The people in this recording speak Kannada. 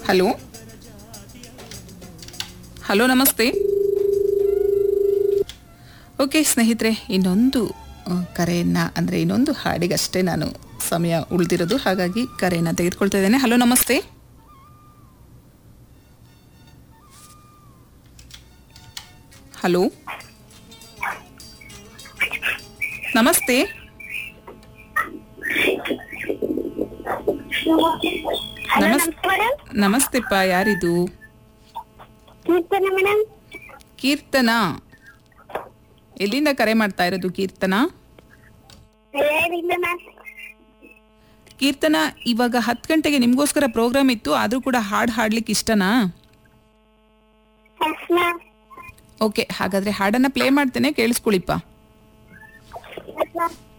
ಹಲೋ ಹಲೋ ನಮಸ್ತೆ ಓಕೆ ಸ್ನೇಹಿತರೆ ಇನ್ನೊಂದು ಆ, ಕರೆಯನ್ನ ಅಂದರೆ ಇನ್ನೊಂದು ಹಾಡಿಗಷ್ಟೇ ನಾನು ಸಮಯ ಉಳಿದಿರೋದು ಹಾಗಾಗಿ ಕರೆಯನ್ನು ತೆಗೆದುಕೊಳ್ತಾ ಇದ್ದೇನೆ ಹಲೋ ನಮಸ್ತೆ ಹಲೋ ನಮಸ್ತೆ ಹಲೋ ನಮಸ್- ನಮಸ್ತೆ ಮೇಡಮ್ ನಮಸ್ತೆಪ್ಪ ಯಾರಿದು ಕೀರ್ತನ ಮೇಡಮ್ ಕೀರ್ತನ ಎಲ್ಲಿಂದ ಕರೆ ಮಾಡ್ತಾ ಇರೋದು ಕೀರ್ತನ ಏನಿಲ್ಲ ಮ್ಯಾಮ್ ಕೀರ್ತನ ಇವಾಗ ಹತ್ತು ಗಂಟೆಗೆ ನಿಮಗೋಸ್ಕರ ಪ್ರೋಗ್ರಾಮ್ ಇತ್ತು ಆದರೂ ಕೂಡ ಹಾಡು ಹಾಡ್ಲಿಕ್ಕೆ ಇಷ್ಟನಾ ಎಸ್ ಮ್ಯಾಮ್ ಓಕೆ ಹಾಗಾದ್ರೆ ಹಾಡನ್ನ ಪ್ಲೇ ಮಾಡ್ತೇನೆ ಕೇಳಿಸ್ಕೊಳಿಪ್ಪ ಎಸ್ ಮ್ಯಾಮ್